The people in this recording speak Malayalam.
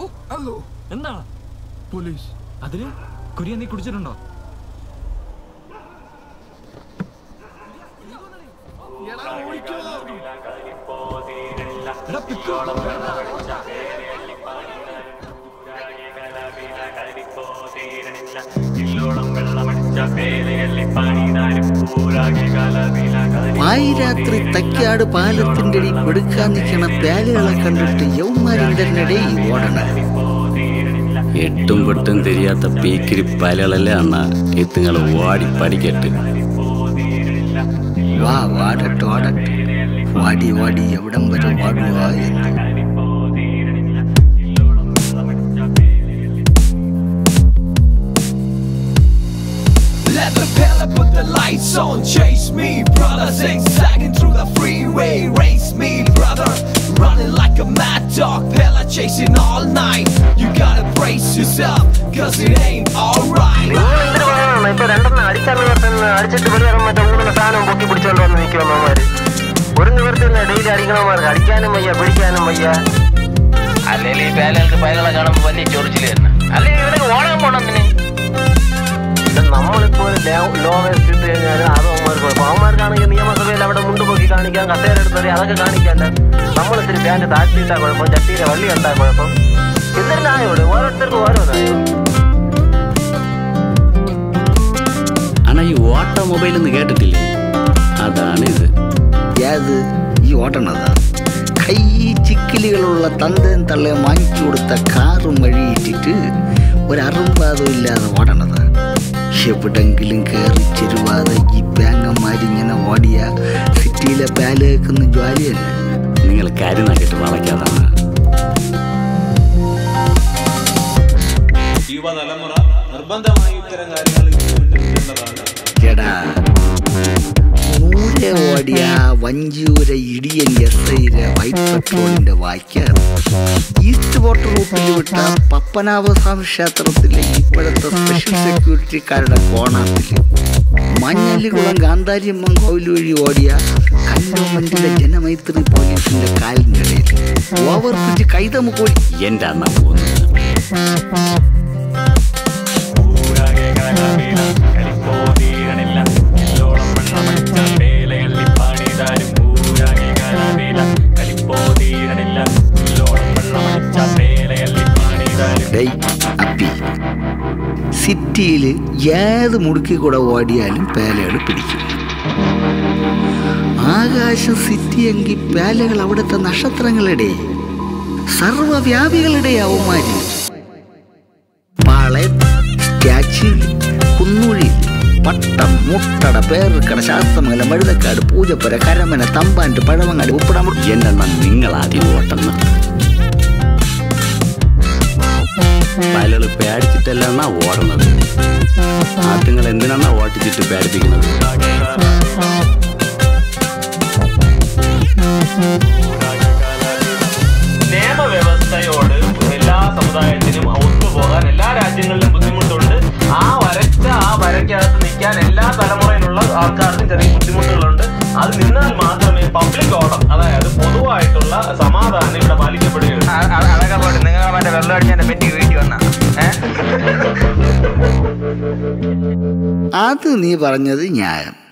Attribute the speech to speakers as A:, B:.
A: ഓ ഹലോ
B: എന്താണ്
A: പോലീസ്
B: അതിന് കുര്യൻ നീ കുടിച്ചിട്ടുണ്ടോ
A: എടാ ഓടിക്കോ
B: എടാ പിക്കോ
C: പായിരാത്രി തക്കാട് പാലത്തിന്റെ അടി പെടുക്കാൻ നിൽക്കണ പേലുകളെ കണ്ടിട്ട് യൗമാരിന്റെ ഓടണ
D: എട്ടും പൊട്ടും தெரியாத പീക്കിരി പലകളല്ലേ അണ്ണ എത്തുങ്ങൾ ഓടി പഠിക്കട്ട്
C: വാ വാടട്ട് ഓടട്ട് വാടി വാടി എവിടം വരെ വാടുക എന്ന്
E: Let the pillar put the lights on, chase me, brother. Zigzagging through the freeway, race me, brother. Running like a mad dog, Pella chasing all night. You gotta brace yourself, cause it ain't alright.
F: ഇപ്പൊ രണ്ടെണ്ണം അടിക്കാൻ നിവർത്തുന്ന അടിച്ചിട്ട് വെറുതെ മറ്റേ മൂന്ന് സാധനം പൊക്കി പിടിച്ചോണ്ട് വന്ന് നിൽക്കുന്നവന്മാര് ഒരു നിവർത്തില്ല ഡെയിലി അടിക്കണമാർക്ക് അടിക്കാനും വയ്യ പിടിക്കാനും വയ്യ അല്ലെങ്കിൽ ഈ പേലകൾക്ക് പയകളെ കാണുമ്പോൾ വലിയ ചൊറിച്ചിൽ തന്നെ അല്ലെങ്കിൽ ഇവരൊക്കെ ഓടാൻ പോണെന്നിന് നമ്മളിപ്പോ ലോ വേസ്റ്റ് ഇട്ട് കഴിഞ്ഞാൽ അത് അവന്മാർക്ക് കുഴപ്പം അവന്മാർക്കാണെങ്കിൽ നിയമസഭയിൽ അവിടെ മുണ്ട് പൊക്കി കാണിക്കാൻ കസേര എടുത്തത് അതൊക്കെ കാണിക്കണ്ട നമ്മൾ ഇത്തിരി പാൻറ് താഴ്ത്തിയിട്ടാ കുഴപ്പം ചട്ടിയിലെ വള്ളി കണ്ടാ കുഴപ്പം ഇതൊരു ന്യായമുണ്ട് ഓരോരുത്തർക്കും ഓരോ ന്യായം
D: അണ്ണാ ഈ ഓട്ട മൊബൈൽ എന്ന് കേട്ടിട്ടില്ലേ അതാണ് ഇത്
C: ഏത് ഈ ഓടണതാ കൈ ചിക്കിലികളുള്ള തന്തയും തള്ളയും വാങ്ങിച്ചു കൊടുത്ത കാറും വഴിയിട്ടിട്ട് ഒരറുമ്പാതം ഇല്ലാതെ ഓടണതാ എവിടെങ്കിലും കയറി ചെരുവാതെ ഈ ബാങ്കന്മാരിങ്ങനെ ഓടിയ സിറ്റിയിലെ പാല് കേൾക്കുന്ന ജ്വാലിയല്ല
D: നിങ്ങൾ കരുനാക്കിട്ട് വളയ്ക്കാതാണ്
G: യുവതലമുറ നിർബന്ധമായി ഇത്തരം കാര്യങ്ങളിൽ ഉൾപ്പെടുത്തേണ്ടതാണ്
C: എടാ നൂരെ ഓടിയ വഞ്ചിയൂര ഇടിയൻ എസ് ഐരെ വൈറ്റ് പെട്രോളിന്റെ വായിക്കാറ് ഈസ്റ്റ് വാട്ടർ റൂട്ടിൽ വിട്ട പപ്പനാഭസ്വാമി ക്ഷേത്രത്തിലെ ഇപ്പോഴത്തെ സ്പെഷ്യൽ സെക്യൂരിറ്റിക്കാരുടെ കോണാത്തിൽ മഞ്ഞല്ലിക്കുളം ഗാന്ധാരിയമ്മൻ കോവിൽ വഴി ഓടിയ കണ്ടോമന്റിലെ ജനമൈത്രി പോലീസിന്റെ കാലിന്റെ ഇടയിൽ ഓവർ ബ്രിഡ്ജ് കൈതമുക്കോടി
D: എൻ്റെ അണ്ണ പോകുന്നത്
C: ഡേയ് അപ്പി സിറ്റിയിൽ ഏത് മുടുക്കി കൂടെ ഓടിയാലും പേലകൾ പിടിക്കും ആകാശം സിറ്റിയെങ്കിൽ പേലകൾ അവിടുത്തെ നക്ഷത്രങ്ങളുടെ സർവവ്യാപികളുടെ അവന്മാര് പാളയം സ്റ്റാച്യു കുന്നുഴി പട്ടം മുട്ടട പേർക്കട ശാസ്ത്രമംഗലം വഴുതക്കാട് പൂജപ്പുര കരമന തമ്പാണ്ട് പഴവങ്ങാട് ഉപ്പടം
D: എൻ്റെ അണ്ണ നിങ്ങൾ ആദ്യം ഓട്ടം നിർത്ത് പലള് പേടിച്ചിട്ടല്ല അണ്ണാ ഓടുന്നത് ആട്ടുങ്ങൾ എന്തിനാണ് ഓട്ടിച്ചിട്ട് പേടിപ്പിക്കുന്നത്
G: നിയമവ്യവസ്ഥയോട് എല്ലാ സമുദായത്തിനും ഒത്തുപോകാൻ എല്ലാ രാജ്യങ്ങളിലും ബുദ്ധിമുട്ടുണ്ട് ആ വരച്ച ആ വരയ്ക്കകത്ത് നിൽക്കാൻ എല്ലാ തലമുറയിലുള്ള ആൾക്കാർക്കും ചെറിയ ബുദ്ധിമുട്ടുകളുണ്ട് അത് നിന്നാൽ മാത്രമേ പബ്ലിക് ഓർഡർ അതായത് പൊതുവായിട്ടുള്ള സമാധാനം ഇവിടെ പാലിക്കപ്പെടുകയുള്ളൂ
F: അതൊക്കെ പോട്ടെ നിങ്ങൾ മറ്റേ വെള്ളം അടിക്കാൻ പറ്റി വീട്ടിൽ വന്ന
C: അത് നീ പറഞ്ഞത് ന്യായം